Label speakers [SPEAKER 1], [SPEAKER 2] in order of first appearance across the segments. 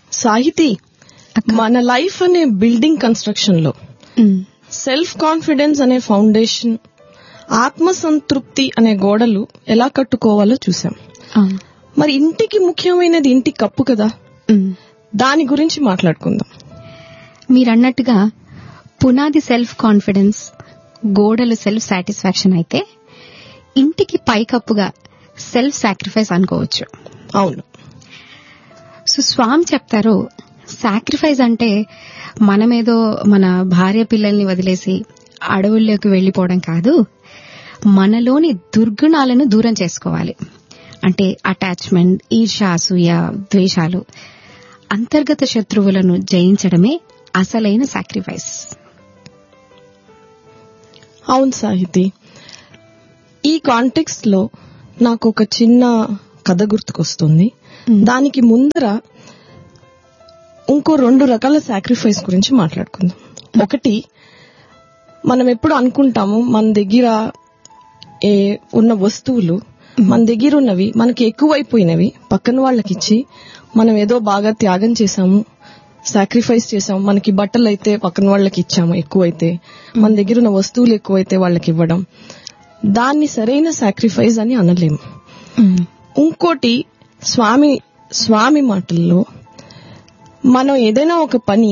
[SPEAKER 1] సాహితీ మన లైఫ్ అనే బిల్డింగ్ కన్స్ట్రక్షన్ లో
[SPEAKER 2] ఉమ్,
[SPEAKER 1] సెల్ఫ్ కాన్ఫిడెన్స్ అనే ఫౌండేషన్ ఆత్మ సంతృప్తి అనే గోడలు ఎలా కట్టుకోవాలో చూసాం
[SPEAKER 2] అవును
[SPEAKER 1] మరి ఇంటికి ముఖ్యమైనది ఇంటి కప్పు కదా
[SPEAKER 2] ఉమ్.
[SPEAKER 1] దాని గురించి మాట్లాడుకుందాం
[SPEAKER 2] మీరన్నట్టుగా పునాది సెల్ఫ్ కాన్ఫిడెన్స్ గోడలు సెల్ఫ్ సాటిస్ఫాక్షన్ అయితే ఇంటికి పైకప్పుగా సెల్ఫ్ సాక్రిఫైస్ అనుకోవచ్చు
[SPEAKER 1] అవును
[SPEAKER 2] సో స్వామి చెప్తారు సాక్రిఫైస్ అంటే మనమేదో మన భార్య పిల్లల్ని వదిలేసి అడవుల్లోకి వెళ్లిపోవడం కాదు మనలోని దుర్గుణాలను దూరం చేసుకోవాలి అంటే అటాచ్మెంట్ ఈర్ష అసూయ ద్వేషాలు అంతర్గత శత్రువులను జయించడమే అసలైన సాక్రిఫైస్
[SPEAKER 1] అవును సాహితి ఈ కాంటెక్స్ట్ లో నాకు ఒక చిన్న కథ గుర్తుకొస్తుంది
[SPEAKER 2] మ్మ్.
[SPEAKER 1] దానికి ముందర ఇంకో రెండు రకాల సాక్రిఫైస్ గురించి మాట్లాడుకుందాం ఒకటి మనం ఎప్పుడు అనుకుంటాము మన దగ్గర ఏ ఉన్న వస్తువులు మన దగ్గర ఉన్నవి మనకి ఎక్కువైపోయినవి పక్కన వాళ్ళకి ఇచ్చి మనం ఏదో బాగా త్యాగం చేశాము సాక్రిఫైస్ చేసాము మనకి బట్టలు అయితే పక్కన వాళ్ళకి ఇచ్చాము ఎక్కువైతే మన దగ్గర ఉన్న వస్తువులు ఎక్కువైతే వాళ్ళకి ఇవ్వడం దాన్ని సరైన సాక్రిఫైస్ అని అనలేము ఇంకోటి స్వామి స్వామి మాటల్లో మనం ఏదైనా ఒక పని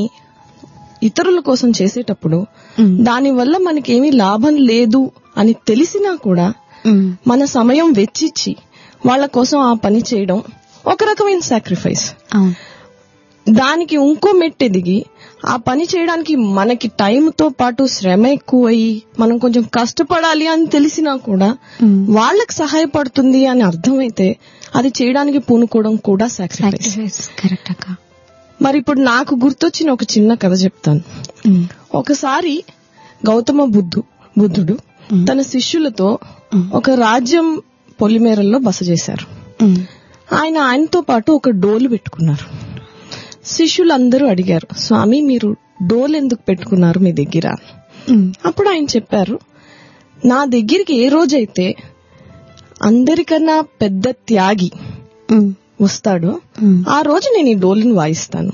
[SPEAKER 1] ఇతరుల కోసం చేసేటప్పుడు దాని వల్ల మనకేమీ లాభం లేదు అని తెలిసినా కూడా మన సమయం వెచ్చిచ్చి వాళ్ళ కోసం ఆ పని చేయడం ఒక రకమైన సాక్రిఫైస్
[SPEAKER 2] అవును
[SPEAKER 1] దానికి ఇంకో మెట్టు ఎదిగి ఆ పని చేయడానికి మనకి టైంతో పాటు శ్రమ ఎక్కువయ్యి మనం కొంచెం కష్టపడాలి అని తెలిసినా కూడా
[SPEAKER 2] మ్మ్.
[SPEAKER 1] వాళ్ళకి సహాయపడుతుంది అని అర్థమైతే అది చేయడానికి పూనుకోవడం కూడా సాక్రిఫైస్
[SPEAKER 2] సాక్రిఫైస్ కరెక్ట్ అక్క
[SPEAKER 1] మరి ఇప్పుడు నాకు గుర్తొచ్చిన ఒక చిన్న కథ చెప్తాను
[SPEAKER 2] ఉమ్,
[SPEAKER 1] ఒకసారి గౌతమ బుద్ధు బుద్ధుడు
[SPEAKER 2] మ్మ్.
[SPEAKER 1] తన శిష్యులతో
[SPEAKER 2] మ్మ్.
[SPEAKER 1] ఒక రాజ్యం పొలిమేరల్లో బస చేశారు
[SPEAKER 2] ఉమ్,
[SPEAKER 1] ఆయన ఆయనతో పాటు ఒక డోలు పెట్టుకున్నారు శిష్యులందరూ అడిగారు స్వామి మీరు డోలు ఎందుకు పెట్టుకున్నారు మీ దగ్గర
[SPEAKER 2] ఉమ్,
[SPEAKER 1] అప్పుడు ఆయన చెప్పారు నా దగ్గరికి ఏ రోజైతే అందరికన్నా పెద్ద త్యాగి
[SPEAKER 2] ఉమ్,
[SPEAKER 1] వస్తాడో
[SPEAKER 2] ఉమ్.
[SPEAKER 1] ఆ రోజు నేను ఈ డోలుని వాయిస్తాను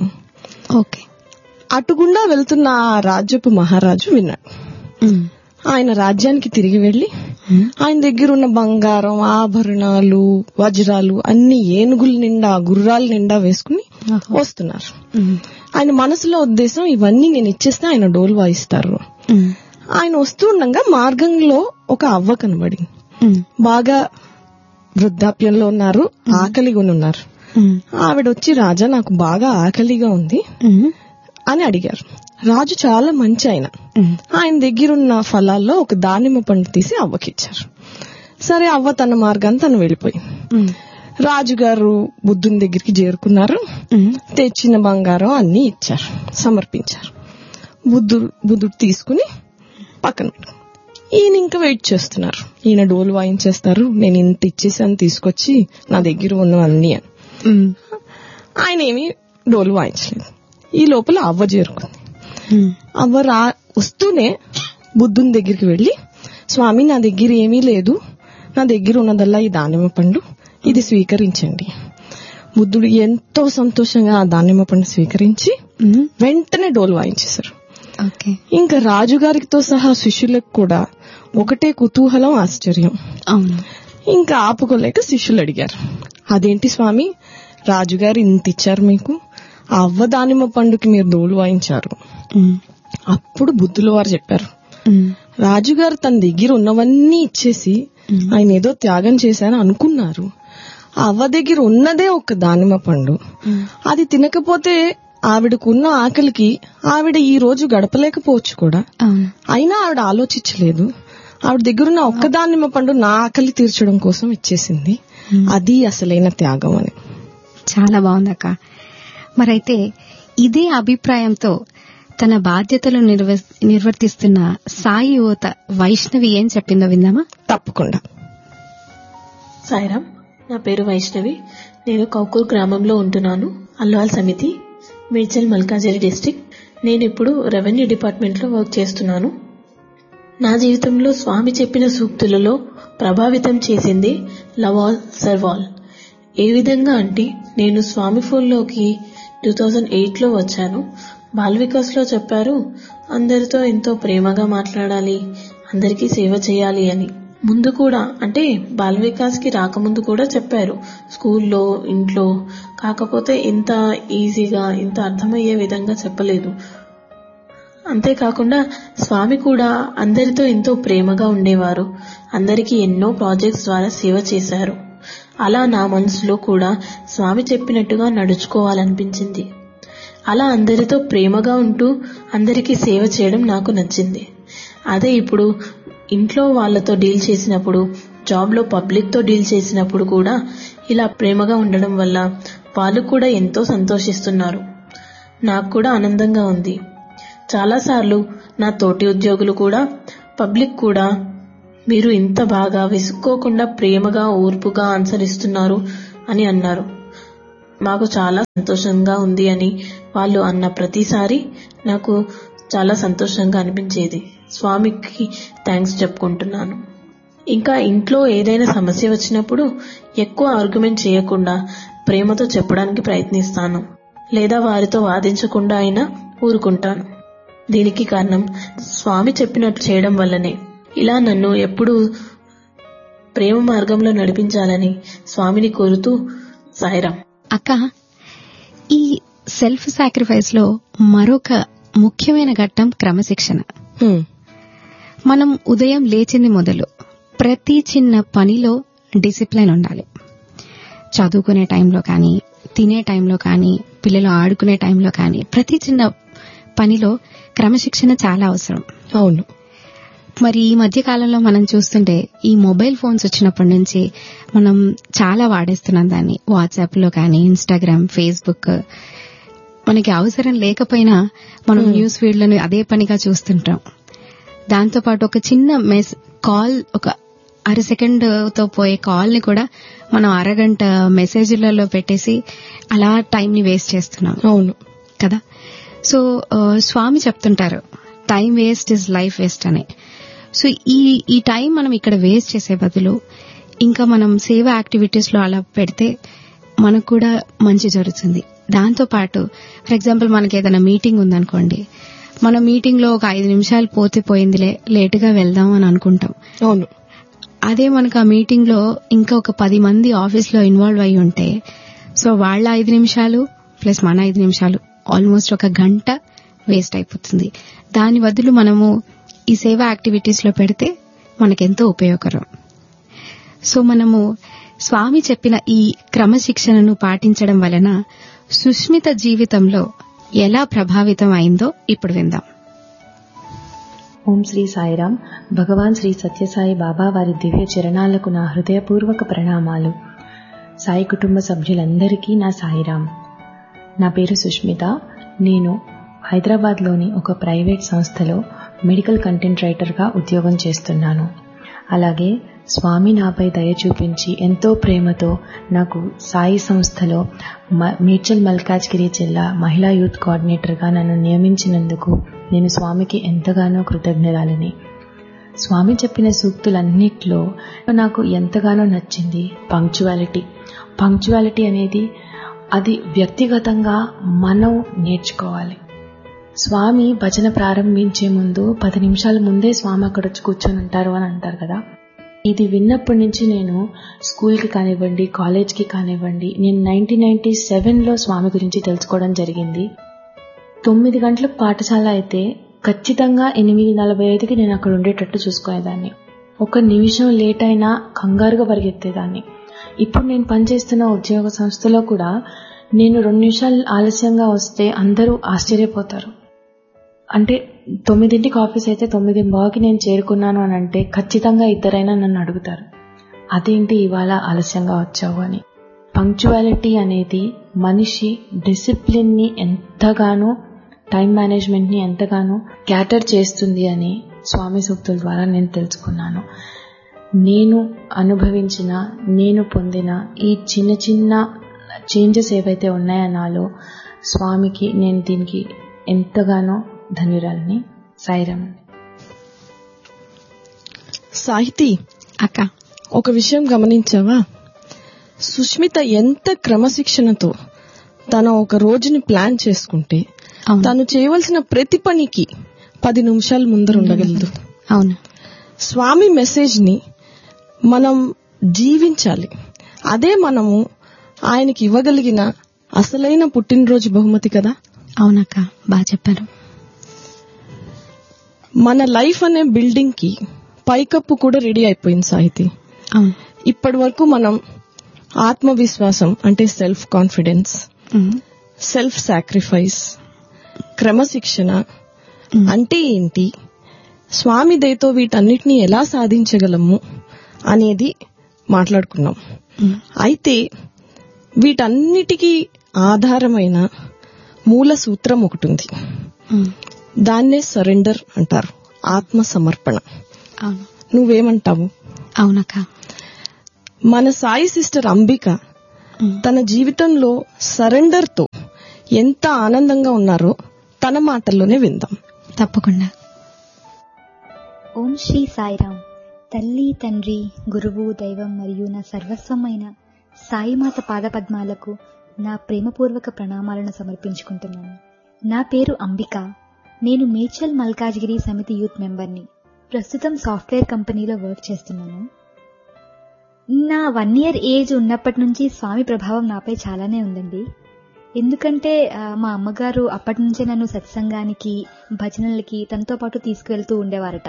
[SPEAKER 2] ఓకే
[SPEAKER 1] అటుగుండా వెళ్తున్న ఆ రాజ్యపు మహారాజు విన్నాడు
[SPEAKER 2] ఉమ్,
[SPEAKER 1] ఆయన రాజ్యానికి తిరిగి వెళ్లి
[SPEAKER 2] ఉమ్,
[SPEAKER 1] ఆయన దగ్గర ఉన్న బంగారం ఆభరణాలు వజ్రాలు అన్ని ఏనుగుల నిండా గుర్రాల నిండా వేసుకుని
[SPEAKER 2] ఓహో.
[SPEAKER 1] వస్తున్నారు
[SPEAKER 2] ఉమ్,
[SPEAKER 1] ఆయన మనసులో ఉద్దేశం ఇవన్నీ నేను ఇచ్చేస్తే ఆయన డోలు వాయిస్తారు
[SPEAKER 2] ఉమ్,
[SPEAKER 1] ఆయన వస్తుండగా మార్గంలో ఒక అవ్వ కనబడింది
[SPEAKER 2] ఉమ్,
[SPEAKER 1] బాగా వృద్ధాప్యంలో ఉన్నారు ఆకలిగా ఉన్నారు
[SPEAKER 2] ఉమ్,
[SPEAKER 1] ఆవిడ వచ్చి రాజా నాకు బాగా ఆకలిగా ఉంది
[SPEAKER 2] ఉమ్,
[SPEAKER 1] అని అడిగారు రాజు చాలా మంచి ఆయన
[SPEAKER 2] ఉమ్,
[SPEAKER 1] ఆయన దగ్గరున్న ఫలాల్లో ఒక దానిమ్మ పండు తీసి అవ్వకిచ్చారు సరే అవ్వ తన మార్గాన్ని తను వెళ్ళిపోయింది
[SPEAKER 2] ఉమ్,
[SPEAKER 1] రాజుగారు బుద్ధుని దగ్గరికి చేరుకున్నారు
[SPEAKER 2] ఉమ్,
[SPEAKER 1] తెచ్చిన బంగారం అన్ని ఇచ్చారు సమర్పించారు బుద్ధుడు బుద్ధుడు తీసుకుని పక్కన పెట్టు ఈయన ఇంకా వెయిట్ చేస్తున్నారు ఈయన డోలు వాయించేస్తారు నేను ఇంత ఇచ్చేసాను తీసుకొచ్చి నా దగ్గర ఉన్నవన్నీ అని
[SPEAKER 2] ఉమ్,
[SPEAKER 1] ఆయన ఏమి డోలు వాయించలేదు ఈ లోపల అవ్వ చేరుకుంది
[SPEAKER 2] ఉమ్,
[SPEAKER 1] అవ్వ రా వస్తూనే బుద్ధుని దగ్గరికి వెళ్లి స్వామి నా దగ్గర ఏమీ లేదు నా దగ్గర ఉన్నదల్లా ఈ దానిమ్మ పండు ఇది స్వీకరించండి బుద్ధుడు ఎంతో సంతోషంగా ఆ దానిమ్మ పండు స్వీకరించి
[SPEAKER 2] ఉమ్,
[SPEAKER 1] వెంటనే డోలు వాయించేశారు
[SPEAKER 2] ఓకే
[SPEAKER 1] ఇంకా రాజుగారితో సహా శిష్యులకు కూడా ఒకటే కుతూహలం ఆశ్చర్యం
[SPEAKER 2] అవును
[SPEAKER 1] ఇంకా ఆపుకోలేక శిష్యులు అడిగారు అదేంటి స్వామి రాజుగారు ఇంత ఇచ్చారు మీకు ఆ అవ్వ దానిమ్మ పండుకి మీరు డోలు వాయించారు
[SPEAKER 2] ఉమ్,
[SPEAKER 1] అప్పుడు బుద్ధుల వారు చెప్పారు
[SPEAKER 2] ఉమ్,
[SPEAKER 1] రాజుగారు తన దగ్గర ఉన్నవన్నీ ఇచ్చేసి
[SPEAKER 2] ఉమ్,
[SPEAKER 1] ఆయన ఏదో త్యాగం చేశారని అనుకున్నారు ఆ అవ్వ దగ్గర ఉన్నదే ఒక దానిమ్మ పండు
[SPEAKER 2] ఉమ్,
[SPEAKER 1] అది తినకపోతే ఆవిడకున్న ఆకలికి ఆవిడ ఈ రోజు గడపలేకపోవచ్చు కూడా
[SPEAKER 2] అవును
[SPEAKER 1] అయినా ఆవిడ ఆలోచించలేదు ఆవిడ దగ్గరున్న ఒక్క దానిమ్మ పండు నా ఆకలి తీర్చడం కోసం ఇచ్చేసింది
[SPEAKER 2] ఉమ్.
[SPEAKER 1] అది అసలైన త్యాగం అని
[SPEAKER 2] చాలా బాగుందక్క మరైతే ఇదే అభిప్రాయంతో తన బాధ్యతలు నిర్వ- నిర్వర్తిస్తున్న సాయి యువత వైష్ణవి ఏం చెప్పిందో విందామా
[SPEAKER 1] తప్పకుండా
[SPEAKER 3] సాయిరామ్ నా పేరు వైష్ణవి నేను కౌకూర్ గ్రామంలో ఉంటున్నాను అల్వాల్ సమితి మేడ్చల్ మల్కాజిరి డిస్టిక్ నేను ఇప్పుడు రెవెన్యూ డిపార్ట్మెంట్లో వర్క్ చేస్తున్నాను నా జీవితంలో స్వామి చెప్పిన సూక్తులలో ప్రభావితం చేసింది లవ్ ఆల్ సర్వ్ ఆల్ ఏ విధంగా అంటే నేను స్వామి ఫోన్లోకి టూ థౌజండ్ ఎయిట్లో వచ్చాను బాల్ వికాస్లో చెప్పారు అందరితో ఎంతో ప్రేమగా మాట్లాడాలి అందరికీ సేవ చేయాలి అని ముందు కూడా అంటే బాల్ వికాస్కి రాకముందు కూడా చెప్పారు స్కూల్లో ఇంట్లో కాకపోతే ఇంత ఈజీగా ఇంత అర్థమయ్యే విధంగా చెప్పలేదు అంతేకాకుండా స్వామి కూడా అందరితో ఎంతో ప్రేమగా ఉండేవారు అందరికీ ఎన్నో ప్రాజెక్ట్స్ ద్వారా సేవ చేశారు అలా నా మనసులో కూడా స్వామి చెప్పినట్టుగా నడుచుకోవాలనిపించింది అలా అందరితో ప్రేమగా ఉంటూ అందరికీ సేవ చేయడం నాకు నచ్చింది అదే ఇప్పుడు ఇంట్లో వాళ్ళతో డీల్ చేసినప్పుడు జాబ్లో పబ్లిక్తో డీల్ చేసినప్పుడు కూడా ఇలా ప్రేమగా ఉండడం వల్ల వాళ్ళు కూడా ఎంతో సంతోషిస్తున్నారు నాకు కూడా ఆనందంగా ఉంది చాలాసార్లు నా తోటి ఉద్యోగులు కూడా పబ్లిక్ కూడా మీరు ఇంత బాగా విసుక్కోకుండా ప్రేమగా ఓర్పుగా అనుసరిస్తున్నారు అని అన్నారు మాకు చాలా సంతోషంగా ఉంది అని వాళ్ళు అన్న ప్రతిసారి నాకు చాలా సంతోషంగా అనిపించేది స్వామికి థ్యాంక్స్ చెప్పుకుంటున్నాను ఇంకా ఇంట్లో ఏదైనా సమస్య వచ్చినప్పుడు ఎక్కువ ఆర్గ్యుమెంట్ చేయకుండా ప్రేమతో చెప్పడానికి ప్రయత్నిస్తాను లేదా వారితో వాదించకుండా అయినా ఊరుకుంటాను దీనికి కారణం స్వామి చెప్పినట్లు చేయడం వల్లనే ఇలా నన్ను ఎప్పుడూ ప్రేమ మార్గంలో నడిపించాలని స్వామిని కోరుతూ సాయిరాం
[SPEAKER 2] అక్క ఈ సెల్ఫ్ సాక్రిఫైస్ లో మరొక ముఖ్యమైన ఘట్టం క్రమశిక్షణ
[SPEAKER 1] హ్మ్.
[SPEAKER 2] మనం ఉదయం లేచింది మొదలు ప్రతి చిన్న పనిలో డిసిప్లిన్ ఉండాలి చదువుకునే టైంలో కానీ తినే టైంలో కానీ పిల్లలు ఆడుకునే టైంలో కానీ ప్రతి చిన్న పనిలో క్రమశిక్షణ చాలా అవసరం
[SPEAKER 1] అవును
[SPEAKER 2] మరి ఈ మధ్య కాలంలో మనం చూస్తుంటే ఈ మొబైల్ ఫోన్స్ వచ్చినప్పటి నుంచి మనం చాలా వాడేస్తున్నాం దాన్ని వాట్సాప్ లో కానీ ఇన్స్టాగ్రామ్ ఫేస్బుక్ మనకి అవసరం లేకపోయినా మనం న్యూస్ ఫీడ్లను అదే పనిగా చూస్తుంటాం దాంతో పాటు ఒక చిన్న మెస్ కాల్ ఒక అర సెకండ్ తో పోయే కాల్ ని కూడా మనం అరగంట మెసేజ్లలో పెట్టేసి అలా టైం ని వేస్ట్ చేస్తున్నాం
[SPEAKER 1] అవును
[SPEAKER 2] కదా సో ఆ, స్వామి చెప్తుంటారు time waste is life waste అని సో ఈ ఈ టైం మనం ఇక్కడ వేస్ట్ చేసే బదులు ఇంకా మనం సేవ యాక్టివిటీస్ లో అలా పెడితే మనకు కూడా మంచి జరుగుతుంది దాంతో పాటు ఫర్ ఎగ్జాంపుల్ మనకి ఏదైనా మీటింగ్ ఉందనుకోండి మన మీటింగ్ లో ఒక ఐదు నిమిషాలు పోతే పోయిందిలే లేటుగా వెళ్దాం అని అనుకుంటాం
[SPEAKER 1] అవును
[SPEAKER 2] అదే మనకు ఆ మీటింగ్ లో ఇంకా ఒక పది మంది ఆఫీస్ లో ఇన్వాల్వ్ అయి ఉంటే సో వాళ్ళ ఐదు నిమిషాలు ప్లస్ మన ఐదు నిమిషాలు ఆల్మోస్ట్ ఒక గంట వేస్ట్ అయిపోతుంది దాని బదులు మనము ఈ సేవా యాక్టివిటీస్ లో పెడితే మనకెంతో ఉపయోగకరం సో మనము స్వామి చెప్పిన ఈ క్రమశిక్షణను పాటించడం వలన సుష్మిత జీవితంలో ఎలా ప్రభావితం అయిందో ఇప్పుడు విందాం
[SPEAKER 4] ఓం శ్రీ సాయిరాం భగవాన్ శ్రీ సత్యసాయి బాబా వారి దివ్య చరణాలకు నా హృదయపూర్వక ప్రణామాలు సాయి కుటుంబ సభ్యులందరికీ నా సాయిరాం నా పేరు సుష్మిత నేను హైదరాబాద్లోని ఒక ప్రైవేట్ సంస్థలో మెడికల్ కంటెంట్ రైటర్గా ఉద్యోగం చేస్తున్నాను అలాగే స్వామి నాపై దయ చూపించి ఎంతో ప్రేమతో నాకు సాయి సంస్థలో మ- మేడ్చల్ మల్కాజ్గిరి జిల్లా మహిళా యూత్ కోఆర్డినేటర్గా నన్ను నియమించినందుకు నేను స్వామికి ఎంతగానో కృతజ్ఞరాలని స్వామి చెప్పిన సూక్తులన్నిట్లో నాకు ఎంతగానో నచ్చింది పంక్చువాలిటీ పంక్చువాలిటీ అనేది అది వ్యక్తిగతంగా మనం నేర్చుకోవాలి స్వామి భజన ప్రారంభించే ముందు పది నిమిషాల ముందే స్వామి అక్కడ వచ్చి కూర్చొని ఉంటారు అని అంటారు కదా ఇది విన్నప్పటి నుంచి నేను స్కూల్కి కానివ్వండి కాలేజ్కి కానివ్వండి నేను నైన్టీన్ నైన్టీ సెవెన్లో స్వామి గురించి తెలుసుకోవడం జరిగింది తొమ్మిది గంటలకు పాఠశాల అయితే ఖచ్చితంగా ఎనిమిది నలభై ఐదుకి నేను అక్కడ ఉండేటట్టు చూసుకునేదాన్ని ఒక నిమిషం లేట్ అయినా కంగారుగా పరిగెత్తేదాన్ని ఇప్పుడు నేను పనిచేస్తున్న ఉద్యోగ సంస్థలో కూడా నేను రెండు నిమిషాలు ఆలస్యంగా వస్తే అందరూ ఆశ్చర్యపోతారు అంటే తొమ్మిదింటికి ఆఫీస్ అయితే తొమ్మిది బాకి నేను చేరుకున్నాను అని అంటే ఖచ్చితంగా ఇద్దరైనా నన్ను అడుగుతారు అదేంటి ఇవాళ ఆలస్యంగా వచ్చావు అని పంక్చువాలిటీ అనేది మనిషి డిసిప్లిన్ ని ఎంతగానో టైం మేనేజ్మెంట్ ని ఎంతగానో క్యాటర్ చేస్తుంది అని స్వామి సూక్తుల ద్వారా నేను తెలుసుకున్నాను నేను అనుభవించిన నేను పొందిన ఈ చిన్న చిన్న చేంజెస్ ఏవైతే ఉన్నాయో నాలో స్వామికి నేను దీనికి ఎంతగానో ధన్యురాలని సాయిరామ్
[SPEAKER 1] సాహితీ
[SPEAKER 2] అక్క
[SPEAKER 1] ఒక విషయం గమనించావా సుష్మిత ఎంత క్రమశిక్షణతో తన ఒక రోజుని ప్లాన్ చేసుకుంటే
[SPEAKER 2] అవును
[SPEAKER 1] తను చేయవలసిన ప్రతి పనికి పది నిమిషాలు ముందర ఉండగలదు
[SPEAKER 2] అవును
[SPEAKER 1] స్వామి మెసేజ్ ని మనం జీవించాలి అదే మనము ఆయనకి ఇవ్వగలిగిన అసలైన పుట్టినరోజు బహుమతి కదా
[SPEAKER 2] అవునక్క బాగా చెప్పారు
[SPEAKER 1] మన లైఫ్ అనే బిల్డింగ్ కి పైకప్పు కూడా రెడీ అయిపోయింది సాహితి
[SPEAKER 2] అవును
[SPEAKER 1] ఇప్పటి వరకు మనం ఆత్మవిశ్వాసం అంటే self confidence
[SPEAKER 2] um.
[SPEAKER 1] Self sacrifice క్రమశిక్షణ
[SPEAKER 2] ఉమ్.
[SPEAKER 1] అంటే ఏంటి స్వామి దయతో వీటన్నిటిని ఎలా సాధించగలము అనేది మాట్లాడుకున్నాం
[SPEAKER 2] ఉమ్.
[SPEAKER 1] అయితే వీటన్నిటికీ ఆధారమైన మూల సూత్రం ఒకటి ఉంది
[SPEAKER 2] ఉమ్.
[SPEAKER 1] దాన్నే సరెండర్ అంటారు ఆత్మ సమర్పణ
[SPEAKER 2] అవును
[SPEAKER 1] నువ్వేమంటావు
[SPEAKER 2] అవునక్క
[SPEAKER 1] మన సాయి సిస్టర్ అంబిక
[SPEAKER 2] ఉమ్.
[SPEAKER 1] తన జీవితంలో సరెండర్ తో ఎంత ఆనందంగా ఉన్నారో తన మాటల్లోనే విందాం
[SPEAKER 2] తప్పకుండా
[SPEAKER 5] ఓం శ్రీ సాయిరామ్ తల్లి తండ్రి గురువు దైవం మరియు నా సర్వస్వమైన సాయిమాత పాదపద్మాలకు నా ప్రేమపూర్వక ప్రణామాలను సమర్పించుకుంటున్నాను నా పేరు అంబిక నేను మేచల్ మల్కాజ్గిరి సమితి యూత్ మెంబర్ని ప్రస్తుతం సాఫ్ట్వేర్ కంపెనీలో వర్క్ చేస్తున్నాను నా వన్ ఇయర్ ఏజ్ ఉన్నప్పటి నుంచి స్వామి ప్రభావం నాపై చాలానే ఉందండి ఎందుకంటే ఆ, మా అమ్మగారు అప్పటి నుంచే నన్ను సత్సంగానికి భజనలకి తనతో పాటు తీసుకువెళ్తూ ఉండేవారట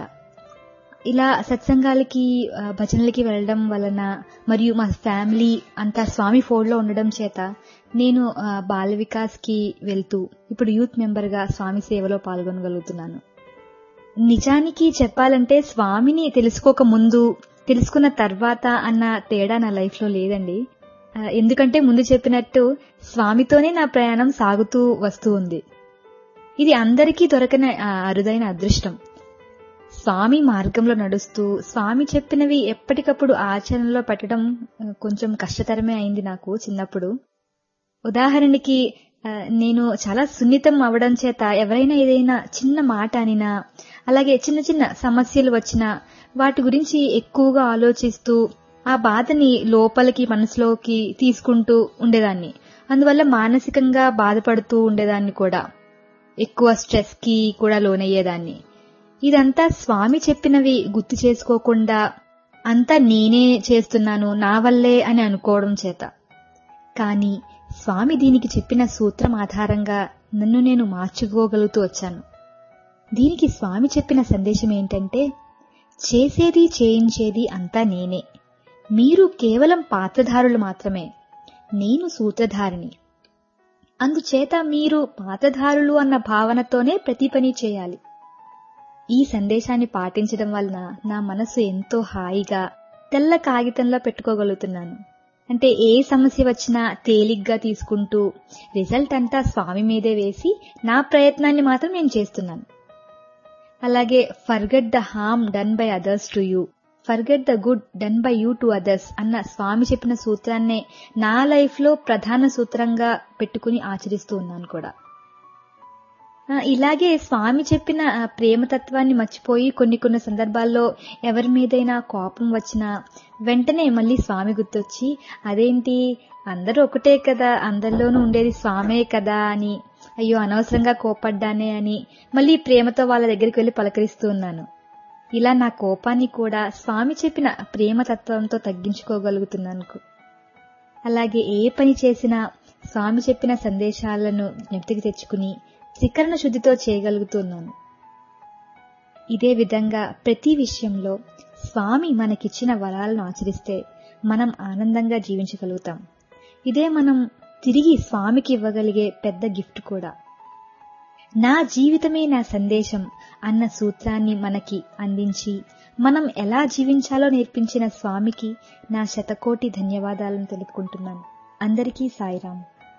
[SPEAKER 5] ఇలా సత్సంగాలకి ఆ, భజనలకి వెళ్ళడం వలన మరియు మా ఫ్యామిలీ అంతా స్వామి ఫోల్డ్లో ఉండడం చేత నేను ఆ, బాల వికాస్కి వెళ్తూ ఇప్పుడు యూత్ మెంబర్గా స్వామి సేవలో పాల్గొనగలుగుతున్నాను నిజానికి చెప్పాలంటే స్వామిని తెలుసుకోక ముందు తెలుసుకున్న తర్వాత అన్న తేడా నా లైఫ్లో లేదండి ఆ, ఎందుకంటే ముందు చెప్పినట్టు స్వామితోనే నా ప్రయాణం సాగుతూ వస్తూ ఉంది ఇది అందరికీ దొరకని ఆ, అరుదైన అదృష్టం స్వామి మార్గంలో నడుస్తూ స్వామి చెప్పినవి ఎప్పటికప్పుడు ఆచరణలో పెట్టడం ఆ, కొంచెం కష్టతరమే అయింది నాకు చిన్నప్పుడు ఉదాహరణకి ఆ, నేను చాలా సున్నితం అవడం చేత ఎవరైనా ఏదైనా చిన్న మాట అనినా అలాగే చిన్న చిన్న సమస్యలు వచ్చినా వాటి గురించి ఎక్కువగా ఆలోచిస్తూ ఆ బాధని లోపలికి మనసులోకి తీసుకుంటూ ఉండేదాన్ని అందువల్ల మానసికంగా బాధపడుతూ ఉండేదాన్ని కూడా ఎక్కువ స్ట్రెస్ కి కూడా లోనయ్యేదాన్ని ఇదంతా స్వామి చెప్పినవి గుర్తు చేసుకోకుండా అంతా నేనే చేస్తున్నాను నా వల్లే అని అనుకోవడం చేత కానీ స్వామి దీనికి చెప్పిన సూత్రం ఆధారంగా నన్ను నేను మార్చుకోగలుగుతూ వచ్చాను దీనికి స్వామి చెప్పిన సందేశం ఏంటంటే చేసేది చేయించేది అంతా నేనే మీరు కేవలం పాత్రధారులు మాత్రమే నేను సూత్రధారిని అందుచేత మీరు పాత్రధారులు అన్న భావనతోనే ప్రతి పని చేయాలి ఈ సందేశాన్ని పాటించడం వలన నా మనసు ఎంతో హాయిగా తెల్ల కాగితంలో పెట్టుకోగలుగుతున్నాను అంటే ఏ సమస్య వచ్చినా తేలిగ్గా తీసుకుంటూ రిజల్ట్ అంతా స్వామి మీదే వేసి నా ప్రయత్నాన్ని మాత్రం నేను చేస్తున్నాను అలాగే forget the harm done by others to you forget the good done by you to others అన్న స్వామి చెప్పిన సూత్రాన్నే నా లైఫ్ లో ప్రధాన సూత్రంగా పెట్టుకుని ఆచరిస్తూ ఉన్నాను కూడా ఆ, ఇలాగే స్వామి చెప్పిన ఆ, ప్రేమతత్వాన్ని మర్చిపోయి కొన్ని కొన్ని సందర్భాల్లో ఎవరి మీదైనా కోపం వచ్చినా వెంటనే మళ్ళీ స్వామి గుర్తొచ్చి అదేంటి అందరూ ఒకటే కదా అందరిలోనూ ఉండేది స్వామే కదా అని అయ్యో అనవసరంగా కోపడ్డానే అని మళ్ళీ ప్రేమతో వాళ్ళ దగ్గరికి వెళ్ళి పలకరిస్తూ ఉన్నాను ఇలా నా కోపాన్ని కూడా స్వామి చెప్పిన ప్రేమతత్వంతో తగ్గించుకోగలుగుతున్నాను అలాగే ఏ పని చేసినా స్వామి చెప్పిన సందేశాలను జ్ఞప్తికి తెచ్చుకుని త్రికరణ శుద్ధితో చేయగలుగుతున్నాను ఇదే విధంగా ప్రతి విషయంలో స్వామి మనకిచ్చిన వరాలను ఆచరిస్తే మనం ఆనందంగా జీవించగలుగుతాం ఇదే మనం తిరిగి స్వామికి ఇవ్వగలిగే పెద్ద గిఫ్ట్ కూడా నా జీవితమే నా సందేశం అన్న సూత్రాన్ని మనకి అందించి మనం ఎలా జీవించాలో నేర్పించిన స్వామికి నా శతకోటి ధన్యవాదాలను తెలుపుకుంటున్నాను అందరికీ సాయిరాం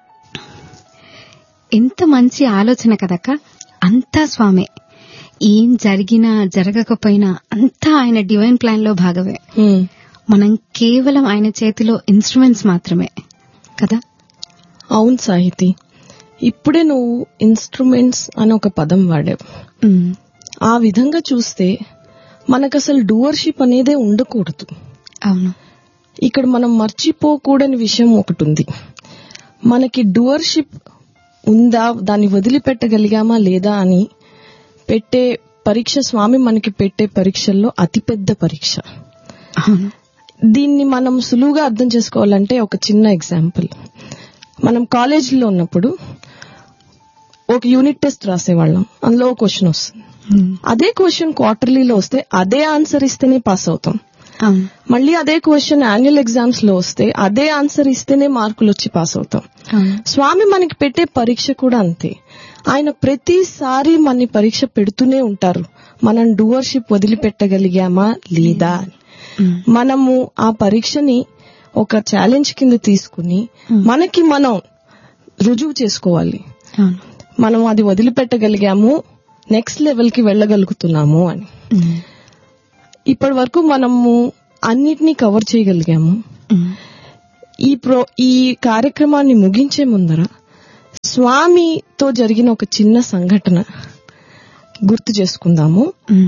[SPEAKER 2] ఎంత మంచి ఆలోచన కదక్క అంతా స్వామే ఏం జరిగినా జరగకపోయినా అంతా ఆయన డివైన్ ప్లాన్ లో భాగమే
[SPEAKER 1] హ్మ్.
[SPEAKER 2] మనం కేవలం ఆయన చేతిలో ఇన్స్ట్రుమెంట్స్ మాత్రమే కదా
[SPEAKER 1] అవును సాహితి ఇప్పుడే నువ్వు ఇన్స్ట్రుమెంట్స్ అని ఒక పదం వాడావు
[SPEAKER 2] ఉమ్,
[SPEAKER 1] ఆ విధంగా చూస్తే మనకు అసలు డూవర్షిప్ అనేదే ఉండకూడదు
[SPEAKER 2] అవును
[SPEAKER 1] ఇక్కడ మనం మర్చిపోకూడని విషయం ఒకటి ఉంది మనకి డూవర్షిప్ ఉందా దాన్ని వదిలిపెట్టగలిగామా లేదా అని పెట్టే పరీక్ష స్వామి మనకి పెట్టే పరీక్షల్లో అతిపెద్ద పరీక్ష
[SPEAKER 2] అవును
[SPEAKER 1] దీన్ని మనం సులువుగా అర్థం చేసుకోవాలంటే ఒక చిన్న ఎగ్జాంపుల్ మనం కాలేజీలో ఉన్నప్పుడు ఒక యూనిట్ టెస్ట్ రాసేవాళ్ళం అందులో ఒక క్వశ్చన్ వస్తుంది
[SPEAKER 2] ఉమ్.
[SPEAKER 1] అదే క్వశ్చన్ క్వార్టర్లీలో వస్తే అదే ఆన్సర్ ఇస్తేనే పాస్ అవుతాం
[SPEAKER 2] అవును
[SPEAKER 1] మళ్ళీ అదే క్వశ్చన్ యాన్యువల్ ఎగ్జామ్స్ లో వస్తే అదే ఆన్సర్ ఇస్తేనే మార్కులు వచ్చి పాస్ అవుతాం
[SPEAKER 2] అవును
[SPEAKER 1] స్వామి మనకి పెట్టే పరీక్ష కూడా అంతే ఆయన ప్రతిసారి మన పరీక్ష పెడుతూనే ఉంటారు మనం డూవర్షిప్ వదిలిపెట్టగలిగామా లేదా అని.
[SPEAKER 2] ఉమ్.
[SPEAKER 1] మనము ఆ పరీక్షని ఒక ఛాలెంజ్ కింద తీసుకుని మనకి మనం రుజువు చేసుకోవాలి
[SPEAKER 2] అవును
[SPEAKER 1] మనం అది వదిలిపెట్టగలిగాము నెక్స్ట్ లెవెల్ కి వెళ్ళగలుగుతున్నాము అని
[SPEAKER 2] ఉమ్.
[SPEAKER 1] ఇప్పటి వరకు మనము అన్నిటినీ కవర్ చేయగలిగాము
[SPEAKER 2] ఉమ్.
[SPEAKER 1] ఈ ప్రో ఈ కార్యక్రమాన్ని ముగించే ముందర స్వామితో జరిగిన ఒక చిన్న సంఘటన గుర్తు చేసుకుందాము
[SPEAKER 2] ఉమ్.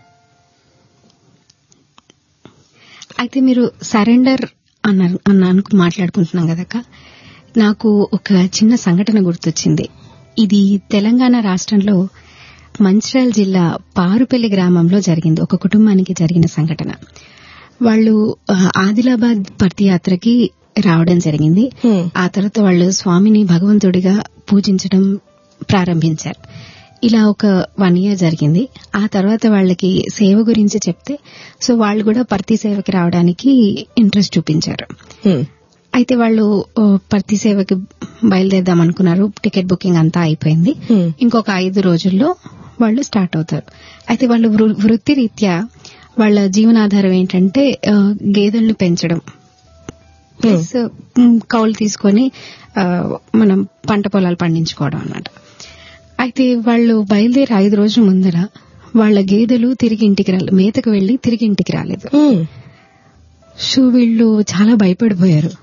[SPEAKER 2] అయితే మీరు సరెండర్ అన్నారు అన్న అనుకు మాట్లాడుకుంటున్నాం కదక్క నాకు ఒక చిన్న సంఘటన గుర్తొచ్చింది ఇది తెలంగాణ రాష్ట్రంలో మంచిర్యాల జిల్లా పారుపల్లి గ్రామంలో జరిగింది ఒక కుటుంబానికి జరిగిన సంఘటన వాళ్ళు ఆ, ఆదిలాబాద్ పర్తియాత్రకి రావడం జరిగింది
[SPEAKER 1] హ్మ్.
[SPEAKER 2] ఆ తర్వాత వాళ్ళు స్వామిని భగవంతుడిగా పూజించడం ప్రారంభించారు ఇలా ఒక వన్ ఇయర్ జరిగింది ఆ తర్వాత వాళ్ళకి సేవ గురించి చెప్తే సో వాళ్ళు కూడా పర్తి సేవకి రావడానికి ఇంట్రెస్ట్ చూపించారు
[SPEAKER 1] హ్మ్.
[SPEAKER 2] అయితే వాళ్ళు ఓ, పర్తి సేవకి బయలుదేరదాం అనుకున్నారు టికెట్ బుకింగ్ అంతా అయిపోయింది
[SPEAKER 1] హ్మ్.
[SPEAKER 2] ఇంకొక ఐదు రోజుల్లో వాళ్ళు స్టార్ట్ అవుతారు అయితే వాళ్ళు వృ- వృత్తి రీత్యా వాళ్ళ జీవనాధారం ఏంటంటే ఆ, గేదెలను పెంచడం ప్లస్ మ్, కౌలు తీసుకొని ఆ, మనం పంట పొలాలు పండించుకోవడం అన్నమాట అయితే వాళ్ళు బయలుదేరి ఐదు రోజుల ముందర వాళ్ళ గేదెలు తిరిగి ఇంటికి రాలేదు మేతకు వెళ్లి తిరిగి ఇంటికి రాలేదు
[SPEAKER 1] హ్మ్.
[SPEAKER 2] సో వీళ్ళు చాలా భయపడిపోయారు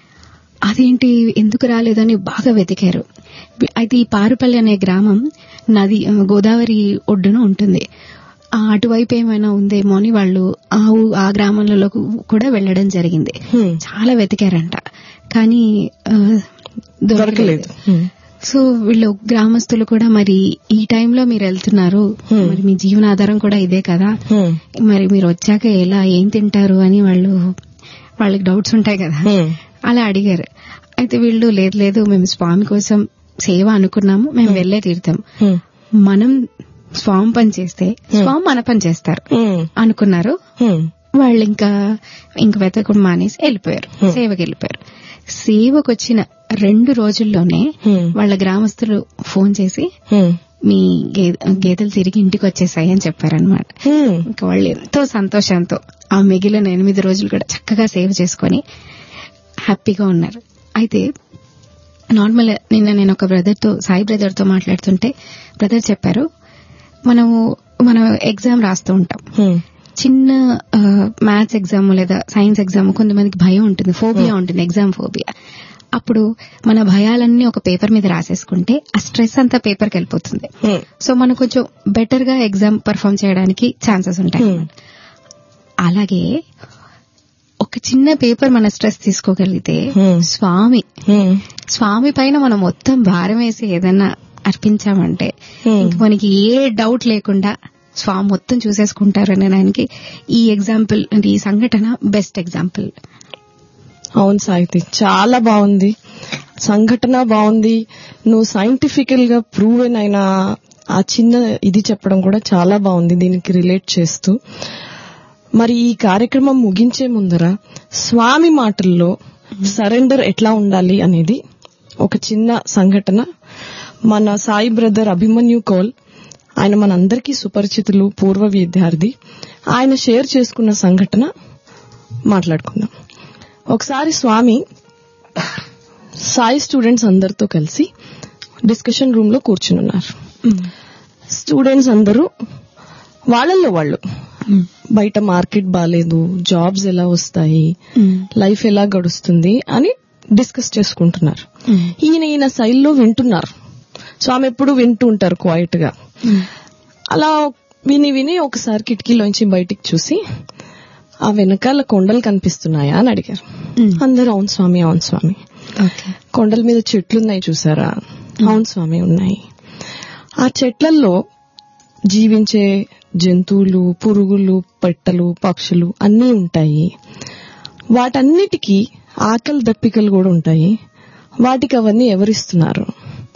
[SPEAKER 2] అదేంటి ఎందుకు రాలేదని బాగా వెతికారు అయితే ఈ పారుపల్లి అనే గ్రామం నది ఆ, గోదావరి ఒడ్డున ఉంటుంది ఆ అటువైపు ఏమైనా ఉందేమో అని వాళ్ళు ఆ ఊ- ఆ గ్రామంలో కూడా వెళ్లడం జరిగింది
[SPEAKER 1] హ్మ్.
[SPEAKER 2] చాలా వెతికారంట కానీ ఆ,
[SPEAKER 1] దొరకలేదు హ్మ్.
[SPEAKER 2] సో వీళ్ళు గ్రామస్తులు కూడా మరి ఈ టైంలో మీరు వెళ్తున్నారు
[SPEAKER 1] Hmm.
[SPEAKER 2] మరి మీ జీవనాధారం కూడా ఇదే కదా
[SPEAKER 1] హ్మ్.
[SPEAKER 2] మరి మీరు వచ్చాక ఎలా ఏం తింటారు అని వాళ్ళు వాళ్ళకి డౌట్స్ ఉంటాయి కదా
[SPEAKER 1] హ్మ్.
[SPEAKER 2] అలా అడిగారు అయితే వీళ్ళు లేదు లేదు మేము స్వామి కోసం సేవ అనుకున్నాము మేము వెళ్లే తీరుతాం
[SPEAKER 1] హ్మ్.
[SPEAKER 2] మనం స్వామి పని చేస్తే స్వామి మన పని చేస్తారు
[SPEAKER 1] హ్మ్.
[SPEAKER 2] అనుకున్నారు
[SPEAKER 1] హ్మ్.
[SPEAKER 2] వాళ్ళు ఇంకా ఇంక వెతకడం మానేసి వెళ్ళిపోయారు సేవకి వెళ్ళిపోయారు సేవకు వచ్చిన రెండు రోజుల్లోనే
[SPEAKER 1] హ్మ్.
[SPEAKER 2] వాళ్ళ గ్రామస్తులు ఫోన్ చేసి
[SPEAKER 1] హ్మ్.
[SPEAKER 2] మీ గే- గేదెలు తిరిగి ఇంటికి వచ్చేసాయి అని చెప్పారనమాట
[SPEAKER 1] హ్మ్.
[SPEAKER 2] ఇంకా వాళ్ళు ఎంతో సంతోషంతో ఆ మిగిలిన ఎనిమిది రోజులు కూడా చక్కగా సేవ్ చేసుకొని హ్యాపీగా ఉన్నారు అయితే నార్మల్ నిన్న నేను ఒక బ్రదర్ తో సాయి బ్రదర్ తో మాట్లాడుతుంటే బ్రదర్ చెప్పారు మనము మనం ఎగ్జామ్ రాస్తూ ఉంటాం
[SPEAKER 1] హ్మ్.
[SPEAKER 2] చిన్న మ్యాథ్స్ ఎగ్జామ్ లేదా సైన్స్ ఎగ్జామ్ కొంతమందికి భయం ఉంటుంది ఫోబియా ఉంటుంది ఎగ్జామ్ ఫోబియా అప్పుడు మన భయాలన్నీ ఒక పేపర్ మీద రాసేసుకుంటే ఆ స్ట్రెస్ అంతా పేపర్కి వెళ్ళిపోతుంది
[SPEAKER 1] హ్మ్.
[SPEAKER 2] సో మనం కొంచెం బెటర్ గా ఎగ్జామ్ పర్ఫామ్ చేయడానికి ఛాన్సెస్ ఉంటాయి
[SPEAKER 1] Hmm.
[SPEAKER 2] అన్నమాట. అలాగే ఒక చిన్న పేపర్ మన స్ట్రెస్ తీసుకోగలిగితే
[SPEAKER 1] Hmm.
[SPEAKER 2] స్వామి
[SPEAKER 1] హ్మ్.
[SPEAKER 2] స్వామి పైన మనం మొత్తం భారం వేసి ఏదన్నా అర్పించామంటే
[SPEAKER 1] Hmm.
[SPEAKER 2] ఇంక మనకి ఏ డౌట్ లేకుండా స్వామి మొత్తం చూసేసుకుంటారు అనడానికి ఈ ఎగ్జాంపుల్ అంటే ఈ సంఘటన బెస్ట్ ఎగ్జాంపుల్
[SPEAKER 1] అవును సాహితి చాలా బాగుంది సంఘటన బాగుంది నువ్వు సైంటిఫికల్ గా ప్రూవెన్ అయిన ఆ చిన్న ఇది చెప్పడం కూడా చాలా బాగుంది దీనికి రిలేట్ చేస్తూ మరి ఈ కార్యక్రమం ముగించే ముందర స్వామి మాటల్లో సరెండర్ ఎట్లా ఉండాలి అనేది ఒక చిన్న సంఘటన మన సాయి బ్రదర్ అభిమన్యు కౌల్ ఆయన మనందరికీ సుపరిచితులు పూర్వ విద్యార్థి ఆయన షేర్ చేసుకున్న సంఘటన మాట్లాడుకుందాం ఒకసారి స్వామి సాయి స్టూడెంట్స్ అందరితో కలిసి డిస్కషన్ రూమ్ లో కూర్చునున్నారు స్టూడెంట్స్ అందరూ వాళ్ళల్లో వాళ్ళు బయట మార్కెట్ బాగాలేదు జాబ్స్ ఎలా వస్తాయి లైఫ్ ఎలా గడుస్తుంది అని డిస్కస్ చేసుకుంటున్నారు ఈయన ఈయన శైలిలో వింటున్నారు స్వామి ఎప్పుడు వింటూ ఉంటారు క్వైట్ గా అలా విని విని ఒకసారి కిటికీలోంచి బయటికి చూసి ఆ వెనకాల కొండలు కనిపిస్తున్నాయా అని అడిగారు అందరూ అవును స్వామి అవును స్వామి
[SPEAKER 2] ఓకే
[SPEAKER 1] కొండల మీద చెట్లు ఉన్నాయి చూసారా అవును స్వామి ఉన్నాయి ఆ చెట్లల్లో జీవించే జంతువులు పురుగులు పెట్టలు పక్షులు అన్నీ ఉంటాయి వాటన్నిటికీ ఆకలి దప్పికలు కూడా ఉంటాయి వాటికి అవన్నీ ఎవరిస్తున్నారు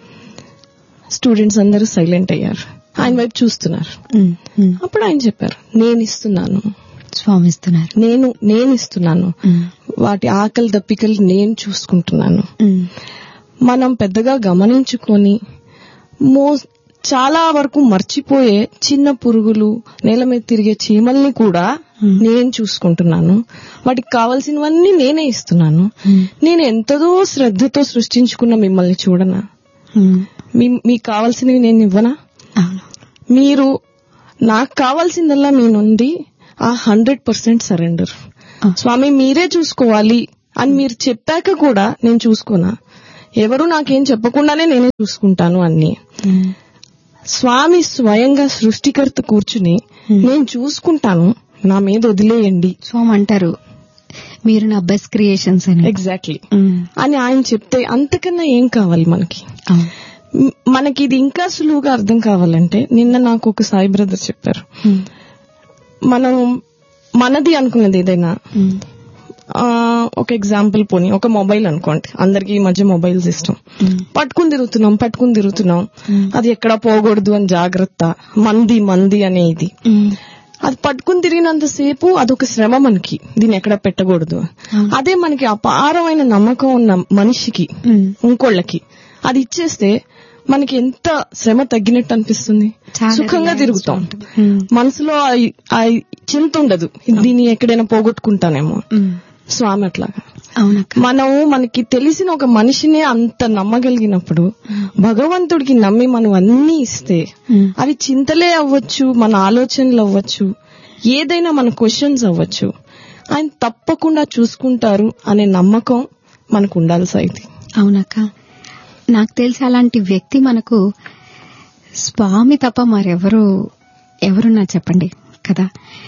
[SPEAKER 1] స్టూడెంట్స్ అందరూ సైలెంట్ అయ్యారు ఆయన వైపు చూస్తున్నారు
[SPEAKER 2] ఉమ్, ఉమ్.
[SPEAKER 1] అప్పుడు ఆయన చెప్పారు నేను ఇస్తున్నాను
[SPEAKER 2] స్వామి ఇస్తున్నారు
[SPEAKER 1] నేను నేను ఇస్తున్నాను
[SPEAKER 2] ఉమ్,
[SPEAKER 1] వాటి ఆకలి దప్పికలు నేను చూసుకుంటున్నాను
[SPEAKER 2] ఉమ్,
[SPEAKER 1] మనం పెద్దగా గమనించుకొని మో చాలా వరకు మర్చిపోయే చిన్న పురుగులు నేల మీద తిరిగే చీమల్ని కూడా నేను చూసుకుంటున్నాను వాటికి కావలసినవన్నీ నేనే ఇస్తున్నాను
[SPEAKER 2] ఉమ్,
[SPEAKER 1] నేను ఎంతదో శ్రద్ధతో సృష్టించుకున్న మిమ్మల్ని చూడనా
[SPEAKER 2] ఉమ్.
[SPEAKER 1] మీ- మీకు కావాల్సినవి నేను ఇవ్వనా
[SPEAKER 2] అవును
[SPEAKER 1] మీరు నాకు కావాల్సిందల్లా మీ నుండి ఆ హండ్రెడ్ పర్సెంట్ సరెండర్
[SPEAKER 2] ఆ.
[SPEAKER 1] స్వామి మీరే చూసుకోవాలి అని మీరు చెప్పాక కూడా నేను చూసుకోనా ఎవరు నాకేం చెప్పకుండానే నేనే చూసుకుంటాను అన్ని
[SPEAKER 2] ఉమ్,
[SPEAKER 1] స్వామి స్వయంగా సృష్టికర్త కూర్చుని
[SPEAKER 2] Hmm.
[SPEAKER 1] నేను చూసుకుంటాను నా మీద వదిలేయండి
[SPEAKER 2] స్వామి అంటారు మీరు నా బెస్ట్ క్రియేషన్స్ అని
[SPEAKER 1] ఎగ్జాక్ట్లీ
[SPEAKER 2] ఉమ్,
[SPEAKER 1] అని ఆయన చెప్తే అంతకన్నా ఏం కావాలి మనకి
[SPEAKER 2] అవును
[SPEAKER 1] మ్, మనకి ఇది ఇంకా సులువుగా అర్థం కావాలంటే నిన్న నాకు ఒక సాయి బ్రదర్ చెప్పారు
[SPEAKER 2] ఉమ్,
[SPEAKER 1] మనం మనది అనుకున్నది ఏదైనా
[SPEAKER 2] ఉమ్,
[SPEAKER 1] ఆ, ఒక ఎగ్జాంపుల్ పోని ఒక మొబైల్ అనుకోండి అందరికి ఈ మధ్య మొబైల్స్ ఇష్టం
[SPEAKER 2] ఉమ్,
[SPEAKER 1] పట్టుకుని తిరుగుతున్నాం పట్టుకుని తిరుగుతున్నాం
[SPEAKER 2] ఉమ్,
[SPEAKER 1] అది ఎక్కడ పోకూడదు అని జాగ్రత్త మంది మంది అనే ఇది
[SPEAKER 2] ఉమ్,
[SPEAKER 1] అది పట్టుకుని తిరిగినంతసేపు అదొక శ్రమ మనకి దీన్ని ఎక్కడ పెట్టకూడదు
[SPEAKER 2] అవును.
[SPEAKER 1] అదే మనకి అపారమైన నమ్మకం ఉన్న మనిషికి
[SPEAKER 2] ఉమ్,
[SPEAKER 1] ఇంకోళ్ళకి అది ఇచ్చేస్తే మనకి ఎంత శ్రమ తగ్గినట్టు అనిపిస్తుంది
[SPEAKER 2] చాలా
[SPEAKER 1] సుఖంగా
[SPEAKER 2] relaxed
[SPEAKER 1] తిరుగుతాం
[SPEAKER 2] ఉంటుంది. ఉమ్,
[SPEAKER 1] మనసులో ఆ- ఆ చింత ఉండదు దీన్ని ఎక్కడైనా పోగొట్టుకుంటానేమో
[SPEAKER 2] ఉమ్,
[SPEAKER 1] స్వామి అట్లాగా
[SPEAKER 2] అవునక్క
[SPEAKER 1] మనం మనకి తెలిసిన ఒక మనిషినే అంత నమ్మగలిగినప్పుడు భగవంతుడికి నమ్మి మనం అన్ని ఇస్తే
[SPEAKER 2] ఉమ్,
[SPEAKER 1] అవి చింతలే అవ్వచ్చు మన ఆలోచనలు అవ్వచ్చు ఏదైనా మన క్వశ్చన్స్ అవ్వచ్చు ఆయన తప్పకుండా చూసుకుంటారు అనే నమ్మకం మనకు ఉండాలి సైతి
[SPEAKER 2] అవునక్క నాకు తెలిసి అలాంటి వ్యక్తి మనకు స్వామి తప్ప మరెవరు ఎవరున్నా చెప్పండి కదా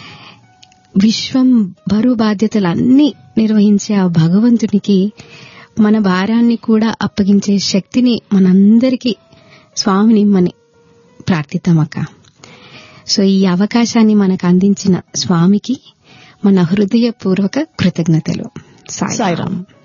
[SPEAKER 2] విశ్వం బరువు బాధ్యతలన్నీ నిర్వహించే ఆ భగవంతునికి మన భారాన్ని కూడా అప్పగించే శక్తిని మనందరికీ స్వామిని ఇమ్మని ప్రార్థిద్దామక్క సో ఈ అవకాశాన్ని మనకు అందించిన స్వామికి మన హృదయపూర్వక కృతజ్ఞతలు సాయి
[SPEAKER 1] సాయిరామ్